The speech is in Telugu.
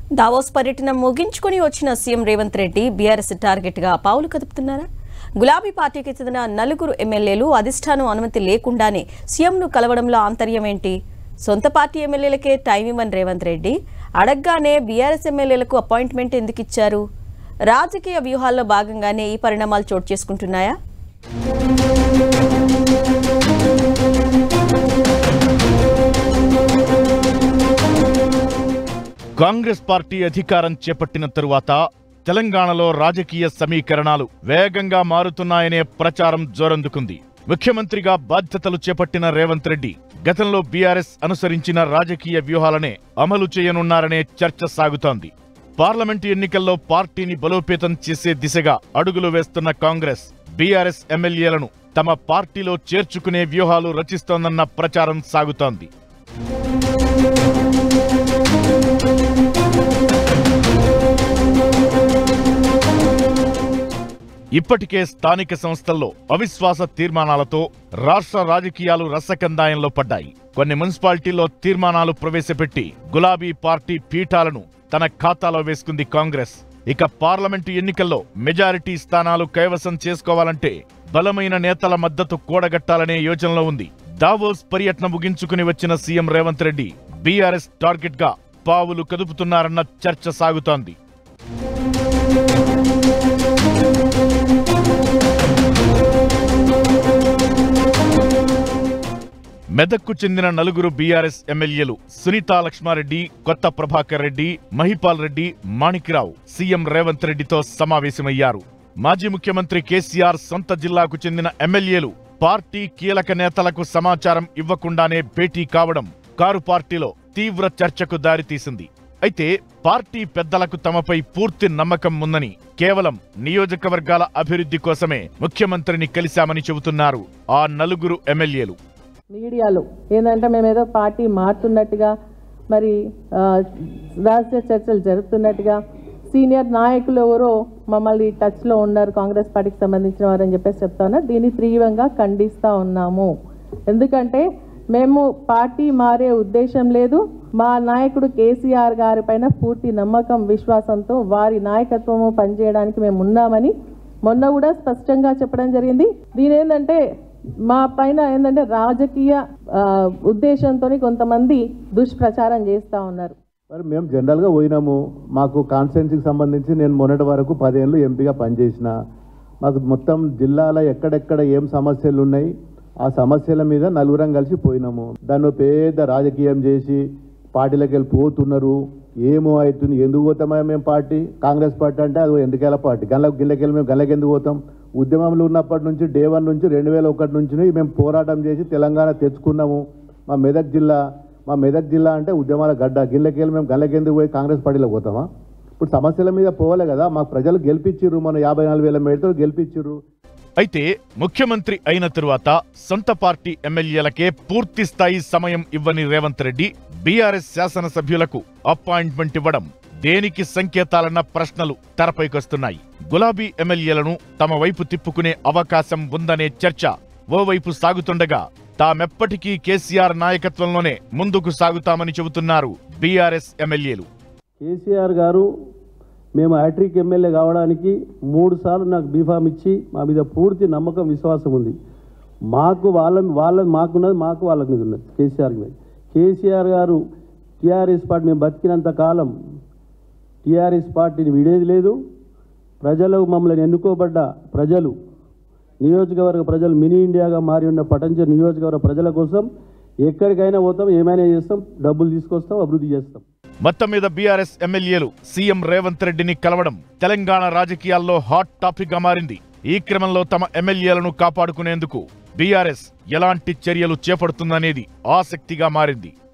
దావోస్ పర్యటన ముగించుకొని వచ్చిన CM Revanth Reddy BRS target గా పావులు కదుపుతున్నారా గులాబీ పార్టీకి చెందిన నలుగురు ఎమ్మెల్యేలు అధిష్టానం అనుమతి లేకుండానే సీఎంను కలవడంలో ఆంతర్యం ఏంటి సొంత పార్టీ ఎమ్మెల్యేలకే టైం ఇవ్వని రేవంత్ రెడ్డి అడగ్గానే బీఆర్ఎస్ ఎమ్మెల్యేలకు అపాయింట్మెంట్ ఎందుకు ఇచ్చారు రాజకీయ వ్యూహాల్లో భాగంగానే ఈ పరిణామాలు చోటు చేసుకుంటున్నాయా కాంగ్రెస్ పార్టీ అధికారం చేపట్టిన తరువాత తెలంగాణలో రాజకీయ సమీకరణాలు వేగంగా మారుతున్నాయనే ప్రచారం జోరందుకుంది ముఖ్యమంత్రిగా బాధ్యతలు చేపట్టిన రేవంత్ రెడ్డి గతంలో బీఆర్ఎస్ అనుసరించిన రాజకీయ వ్యూహాలనే అమలు చేయనున్నారనే చర్చ సాగుతోంది పార్లమెంటు ఎన్నికల్లో పార్టీని బలోపేతం చేసే దిశగా అడుగులు వేస్తున్న కాంగ్రెస్ బీఆర్ఎస్ ఎమ్మెల్యేలను తమ పార్టీలో చేర్చుకునే వ్యూహాలు రచిస్తోందన్న ప్రచారం సాగుతోంది ఇప్పటికే స్థానిక సంస్థల్లో అవిశ్వాస తీర్మానాలతో రాష్ట్ర రాజకీయాలు రసకందాయంలో పడ్డాయి కొన్ని మున్సిపాలిటీల్లో తీర్మానాలు ప్రవేశపెట్టి గులాబీ పార్టీ పీఠాలను తన ఖాతాలో వేసుకుంది కాంగ్రెస్ ఇక పార్లమెంటు ఎన్నికల్లో మెజారిటీ స్థానాలు కైవసం చేసుకోవాలంటే బలమైన నేతల మద్దతు కూడగట్టాలనే యోచనలో ఉంది దావోస్ పర్యటన ముగించుకుని వచ్చిన CM Revanth Reddy BRS target గా పావులు కదుపుతున్నారన్న చర్చ సాగుతోంది మెదక్కు చెందిన నలుగురు బీఆర్ఎస్ ఎమ్మెల్యేలు సునీతా లక్ష్మారెడ్డి కొత్త ప్రభాకర్ రెడ్డి మహిపాల్ రెడ్డి మాణిక్రావు సీఎం రేవంత్ రెడ్డితో సమావేశమయ్యారు మాజీ ముఖ్యమంత్రి కేసీఆర్ సొంత జిల్లాకు చెందిన ఎమ్మెల్యేలు పార్టీ కీలక నేతలకు సమాచారం ఇవ్వకుండానే భేటీ కావడం కారు పార్టీలో తీవ్ర చర్చకు దారితీసింది అయితే పార్టీ పెద్దలకు తమపై పూర్తి నమ్మకం ఉందని కేవలం నియోజకవర్గాల అభివృద్ధి కోసమే ముఖ్యమంత్రిని కలిశామని చెబుతున్నారు ఆ నలుగురు ఎమ్మెల్యేలు మీడియాలో ఏంటంటే మేము ఏదో పార్టీ మారుతున్నట్టుగా మరి ఆ, రహస్య చర్చలు జరుపుతున్నట్టుగా సీనియర్ నాయకులు ఎవరో మమ్మల్ని టచ్లో ఉన్నారు కాంగ్రెస్ పార్టీకి సంబంధించిన వారు అని చెప్పేసి చెప్తా ఉన్నారు దీన్ని తీవ్రంగా ఖండిస్తూ ఉన్నాము ఎందుకంటే మేము పార్టీ మారే ఉద్దేశం లేదు మా నాయకుడు కేసీఆర్ గారి పైన పూర్తి నమ్మకం విశ్వాసంతో వారి నాయకత్వము పనిచేయడానికి మేము ఉన్నామని మొన్న కూడా స్పష్టంగా చెప్పడం జరిగింది దీని ఏంటంటే మా పైన ఏంటంటే రాజకీయ ఆ, ఉద్దేశంతో కొంతమంది దుష్ప్రచారం చేస్తూ ఉన్నారు మరి మేము జనరల్గా పోయినాము మాకు కాన్స్టిట్యున్సీకి సంబంధించి నేను మొన్నటి వరకు పదేళ్ళు ఎంపీగా పనిచేసిన మాకు మొత్తం జిల్లాలో ఎక్కడెక్కడ ఏం సమస్యలు ఉన్నాయి ఆ సమస్యల మీద నలుగురం కలిసి పోయినాము దాన్ని పెద్ద రాజకీయం చేసి పార్టీలకు వెళ్ళి పోతున్నారు ఏమో అవుతుంది ఎందుకు పోతామా మేము పార్టీ కాంగ్రెస్ పార్టీ అంటే అది ఎందుకెళ్ళ పార్టీ గల్ల గిల్లకెళ్ళి మేము గల్లకి ఎందుకు పోతాం ఉద్యమంలో ఉన్నప్పటి నుంచి డే వన్ నుంచి రెండు వేల ఒకటి నుంచి మేము పోరాటం చేసి తెలంగాణ తెచ్చుకున్నాము మా మెదక్ జిల్లా మా మెదక్ జిల్లా అంటే ఉద్యమాల గడ్డ గిల్లకెళ్ళి మేము గల్లకెందుకు పోయి కాంగ్రెస్ పార్టీలో పోతామా ఇప్పుడు సమస్యల మీద పోవాలి కదా మాకు ప్రజలు గెలిపించిర్రు మన యాభై నాలుగు వేల మేడతో గెలిపించిర్రు అయితే ముఖ్యమంత్రి అయిన తరువాత సొంత పార్టీ ఎమ్మెల్యేలకే పూర్తి స్థాయి సమయం ఇవ్వని రేవంత్ రెడ్డి బీఆర్ఎస్ శాసనసభ్యులకు అపాయింట్మెంట్ ఇవ్వడం దేనికి సంకేతాలన్న ప్రశ్నలు తెరపైకొస్తున్నాయి గులాబీ ఎమ్మెల్యేలను తమ వైపు తిప్పుకునే అవకాశం ఉందనే చర్చ ఓవైపు సాగుతుండగా తామెప్పటికీ కేసీఆర్ నాయకత్వంలోనే ముందుకు సాగుతామని చెబుతున్నారు బీఆర్ఎస్ ఎమ్మెల్యేలు కేసీఆర్ గారు మేము హ్యాట్రిక్ ఎమ్మెల్యే కావడానికి మూడు సార్లు నాకు బీఫామ్ ఇచ్చి మా మీద పూర్తి నమ్మకం విశ్వాసం ఉంది మాకు వాళ్ళ వాళ్ళ మాకున్నది మాకు వాళ్ళ మీద ఉన్నది కేసీఆర్ మీద కేసీఆర్ గారు టీఆర్ఎస్ పార్టీ మేము బతికినంత కాలం టీఆర్ఎస్ పార్టీని విడేది లేదు ప్రజలు మమ్మల్ని ఎన్నుకోబడ్డ ప్రజలు నియోజకవర్గ ప్రజలు మినీ ఇండియాగా మారి ఉన్న పటంచ నియోజకవర్గ ప్రజల కోసం ఎక్కడికైనా పోతాం ఏమైనా చేస్తాం డబ్బులు తీసుకొస్తాం అభివృద్ధి చేస్తాం మొత్తం మీద బీఆర్ఎస్ ఎమ్మెల్యేలు సీఎం రేవంత్ రెడ్డిని కలవడం తెలంగాణ రాజకీయాల్లో హాట్ టాపిక్ గా మారింది ఈ క్రమంలో తమ ఎమ్మెల్యేలను కాపాడుకునేందుకు బీఆర్ఎస్ ఎలాంటి చర్యలు చేపడుతుందనేది ఆసక్తిగా మారింది